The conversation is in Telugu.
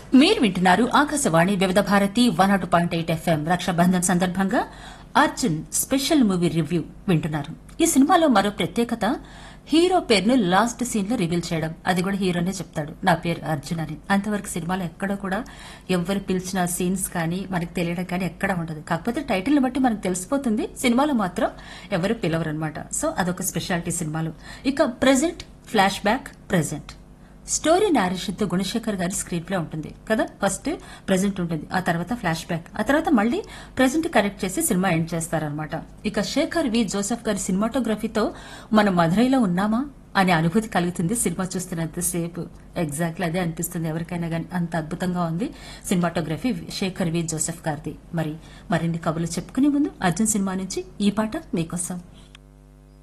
మీరు వింటున్నారు Akashvani Vividh Bharati one naught point eight FM Raksha Bandhan సందర్భంగా అర్జున్ స్పెషల్ మూవీ రివ్యూ వింటున్నారు ఈ సినిమాలో మరో ప్రత్యేకత హీరో పేరును లాస్ట్ సీన్ లో రివీల్ చేయడం అది కూడా హీరోనే చెప్తాడు నా పేరు అర్జున్ అని అంతవరకు సినిమాలో ఎక్కడ కూడా ఎవరు పిలిచిన సీన్స్ కానీ మనకి తెలియడం కానీ ఎక్కడ ఉండదు కాకపోతే టైటిల్ బట్టి మనకు తెలిసిపోతుంది సినిమాలో మాత్రం ఎవరు పిలవరు అనమాట సో అదొక స్పెషాలిటీ సినిమాలో ఇక present flashback present story narration తో గుణశేఖర్ గారి స్క్రీన్ ప్లే ఉంటుంది కదా ఫస్ట్ ప్రెజెంట్ ఉంటుంది ఆ తర్వాత ఫ్లాష్ బ్యాక్ ఆ తర్వాత మళ్ళీ ప్రెజెంట్ కరెక్ట్ చేసి సినిమా ఎండ్ చేస్తారనమాట ఇక శేఖర్ వి జోసెఫ్ గారి సినిమాటోగ్రఫీతో మనం మధురైలో ఉన్నామా అనే అనుభూతి కలుగుతుంది సినిమా చూస్తున్నంతసేపు ఎగ్జాక్ట్లీ అదే అనిపిస్తుంది ఎవరికైనా కానీ అంత అద్భుతంగా ఉంది సినిమాటోగ్రఫీ శేఖర్ వి జోసెఫ్ గారిది మరి మరిన్ని కబుర్లు చెప్పుకునే ముందు అర్జున్ సినిమా నుంచి ఈ పాట మీకోసం